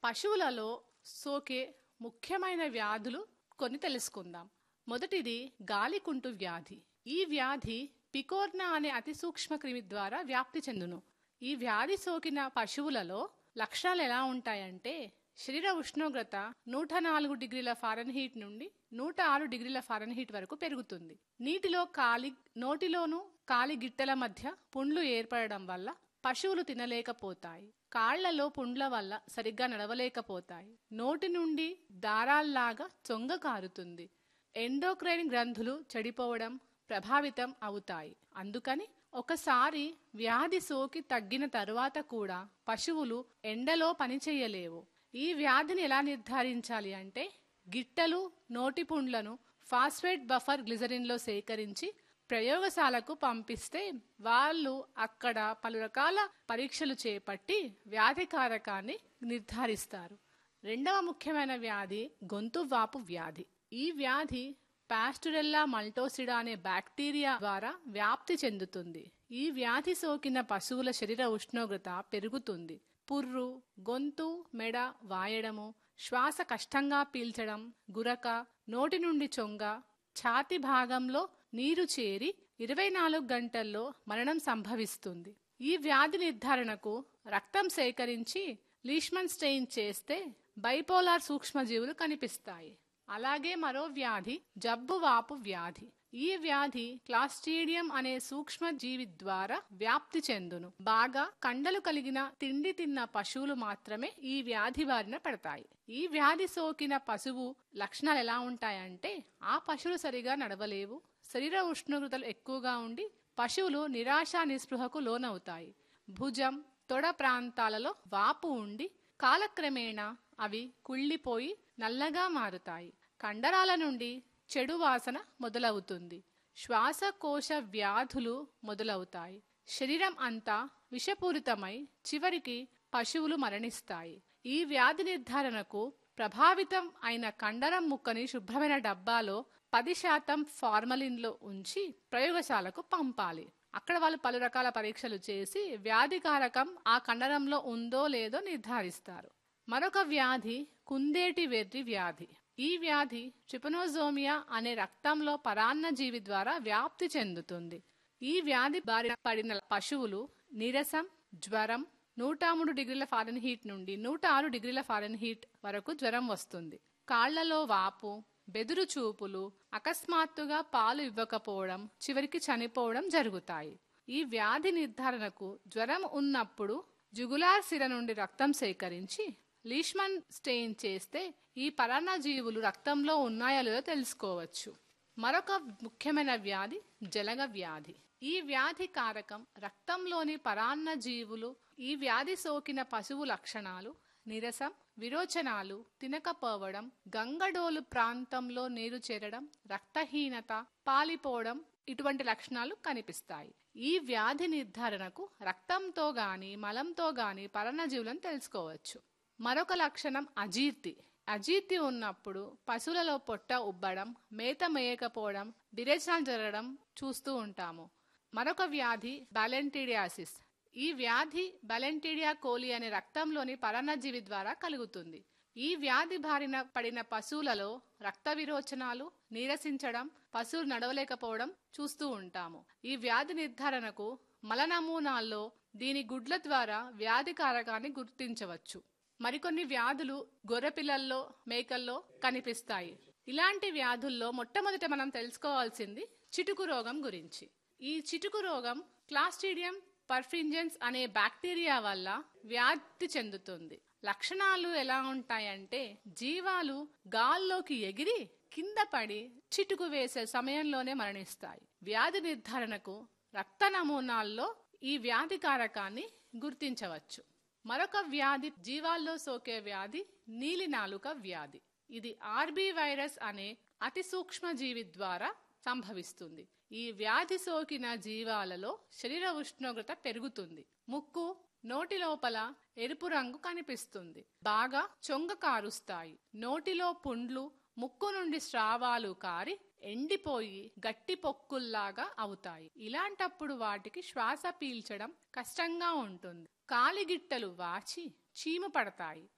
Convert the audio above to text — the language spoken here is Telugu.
పశువులలో సోకే ముఖ్యమైన వ్యాధులు కొన్ని తెలుసుకుందాం మొదటిది గాలికుంటు వ్యాధి ఈ వ్యాధి పికోర్నా అనే అతి సూక్ష్మ క్రిమి ద్వారా వ్యాప్తి చెందును ఈ వ్యాధి సోకిన పశువులలో లక్షణాలు ఎలా ఉంటాయంటే శరీర ఉష్ణోగ్రత నూట నాలుగు డిగ్రీల ఫారెన్హీట్ నుండి నూట ఆరు డిగ్రీల ఫారెన్హీట్ వరకు పెరుగుతుంది నీటిలో కాలి నోటిలోను కాలి గిట్టల మధ్య పుండ్లు ఏర్పడడం వల్ల పశువులు తినలేకపోతాయి కాళ్లలో పుండ్ల వల్ల సరిగ్గా నడవలేకపోతాయి నోటి నుండి దారాల్లాగా చొంగ కారుతుంది ఎండోక్రైన్ గ్రంథులు చెడిపోవడం ప్రభావితం అవుతాయి అందుకని ఒకసారి వ్యాధి సోకి తగ్గిన తరువాత కూడా పశువులు ఎండలో పనిచేయలేవు ఈ వ్యాధిని ఎలా నిర్ధారించాలి అంటే గిట్టలు నోటి పుండ్లను ఫాస్ఫేట్ బఫర్ గ్లిజరిన్లో సేకరించి ప్రయోగశాలకు పంపిస్తే వాళ్ళు అక్కడ పలు రకాల పరీక్షలు చేపట్టి వ్యాధి కారకాన్ని నిర్ధారిస్తారు రెండవ ముఖ్యమైన వ్యాధి గొంతు వాపు వ్యాధి ఈ వ్యాధి పాస్టురెల్లా మల్టోసిడా అనే బ్యాక్టీరియా ద్వారా వ్యాప్తి చెందుతుంది ఈ వ్యాధి సోకిన పశువుల శరీర ఉష్ణోగ్రత పెరుగుతుంది పుర్రు గొంతు మెడ వాయడము శ్వాస కష్టంగా పీల్చడం గురక నోటి నుండి చొంగ ఛాతి భాగంలో నీరు చేరి ఇరవై నాలుగు గంటల్లో మరణం సంభవిస్తుంది ఈ వ్యాధి నిర్ధారణకు రక్తం సేకరించి లీష్మన్ స్టెయిన్ చేస్తే బైపోలార్ సూక్ష్మజీవులు కనిపిస్తాయి అలాగే మరో వ్యాధి జబ్బువాపు వ్యాధి ఈ వ్యాధి క్లాస్ట్రీడియం అనే సూక్ష్మజీవి ద్వారా వ్యాప్తి చెందును బాగా కండలు కలిగిన తిండి తిన్న పశువులు మాత్రమే ఈ వ్యాధి బారిన పడతాయి ఈ వ్యాధి సోకిన పశువు లక్షణాలు ఎలా ఉంటాయంటే ఆ పశువులు సరిగా నడవలేవు శరీర ఉష్ణోగ్రతలు ఎక్కువగా ఉండి పశువులు నిరాశ నిస్పృహకు లోనవుతాయి భుజం తొడ ప్రాంతాలలో వాపు ఉండి కాలక్రమేణా అవి కుళ్ళిపోయి నల్లగా మారుతాయి కండరాల నుండి చెడు వాసన మొదలవుతుంది శ్వాసకోశ వ్యాధులు మొదలవుతాయి శరీరం అంతా విషపూరితమై చివరికి పశువులు మరణిస్తాయి ఈ వ్యాధి నిర్ధారణకు ప్రభావితం అయిన కండరం ముక్కని శుభ్రమైన డబ్బాలో పది శాతం ఫార్మలిన్లో ఉంచి ప్రయోగశాలకు పంపాలి అక్కడ వాళ్ళు పలు రకాల పరీక్షలు చేసి వ్యాధి కారకం ఆ కండరంలో ఉందో లేదో నిర్ధారిస్తారు మరొక వ్యాధి కుందేటి వెర్రి వ్యాధి ఈ వ్యాధి ట్రిపనోజోమియా అనే రక్తంలో పరాన్నజీవి ద్వారా వ్యాప్తి చెందుతుంది ఈ వ్యాధి బారిన పడిన పశువులు నీరసం జ్వరం నూట మూడు డిగ్రీల ఫారెన్హీట్ నుండి నూట ఆరు డిగ్రీల ఫారెన్హీట్ వరకు జ్వరం వస్తుంది కాళ్లలో వాపు బెదురు చూపులు అకస్మాత్తుగా పాలు ఇవ్వకపోవడం చివరికి చనిపోవడం జరుగుతాయి ఈ వ్యాధి నిర్ధారణకు జ్వరం ఉన్నప్పుడు జుగులార్ సిర నుండి రక్తం సేకరించి లీష్మన్ స్టెయిన్ చేస్తే ఈ పరాన్నజీవులు రక్తంలో ఉన్నాయో లేదో తెలుసుకోవచ్చు మరొక ముఖ్యమైన వ్యాధి జలగ వ్యాధి ఈ వ్యాధి కారకం రక్తంలోని పరాన్నజీవులు ఈ వ్యాధి సోకిన పశువు లక్షణాలు నీరసం విరోచనాలు తినకపోవడం గంగడోలు ప్రాంతంలో నీరు చేరడం రక్తహీనత పాలిపోవడం ఇటువంటి లక్షణాలు కనిపిస్తాయి ఈ వ్యాధి నిర్ధారణకు రక్తంతో గాని మలంతో గాని పరాన్నజీవులను తెలుసుకోవచ్చు మరొక లక్షణం అజీర్తి అజీర్తి ఉన్నప్పుడు పశువులలో పొట్ట ఉబ్బడం మేత మేయకపోవడం విరేచనాలు జరగడం చూస్తూ ఉంటాము మరొక వ్యాధి బాలెంటీడియాసిస్ ఈ వ్యాధి బలెంటీడియా కోలి అనే రక్తంలోని పరాన్నజీవి ద్వారా కలుగుతుంది ఈ వ్యాధి బారిన పడిన పశువులలో రక్త విరోచనాలు నీరసించడం పశువులు నడవలేకపోవడం చూస్తూ ఉంటాము ఈ వ్యాధి నిర్ధారణకు మల నమూనాల్లో దీని గుడ్ల ద్వారా వ్యాధి కారకాన్ని గుర్తించవచ్చు మరికొన్ని వ్యాధులు గొర్రెపిల్లల్లో మేకల్లో కనిపిస్తాయి ఇలాంటి వ్యాధుల్లో మొట్టమొదట మనం తెలుసుకోవాల్సింది చిటుకు రోగం గురించి ఈ చిటుకు రోగం క్లాస్ట్రీడియం పర్ఫింజెన్స్ అనే బ్యాక్టీరియా వల్ల వ్యాప్తి చెందుతుంది లక్షణాలు ఎలా ఉంటాయంటే జీవాలు గాల్లోకి ఎగిరి కింద పడి చిటుకు వేసే సమయంలోనే మరణిస్తాయి వ్యాధి నిర్ధారణకు రక్త నమూనాల్లో ఈ వ్యాధి కారకాన్ని గుర్తించవచ్చు మరొక వ్యాధి జీవాల్లో సోకే వ్యాధి నీలి నాలుక వ్యాధి ఇది ఆర్బీ వైరస్ అనే అతి సూక్ష్మ జీవి ద్వారా సంభవిస్తుంది ఈ వ్యాధి సోకిన జీవాలలో శరీర ఉష్ణోగ్రత పెరుగుతుంది ముక్కు నోటి లోపల ఎరుపు రంగు కనిపిస్తుంది బాగా చొంగ కారుస్తాయి నోటిలో పుండ్లు ముక్కు నుండి స్రావాలు కారి ఎండిపోయి గట్టి పొక్కుల్లాగా అవుతాయి ఇలాంటప్పుడు వాటికి శ్వాస పీల్చడం కష్టంగా ఉంటుంది కాలిగిట్టలు వాచి చీము పడతాయి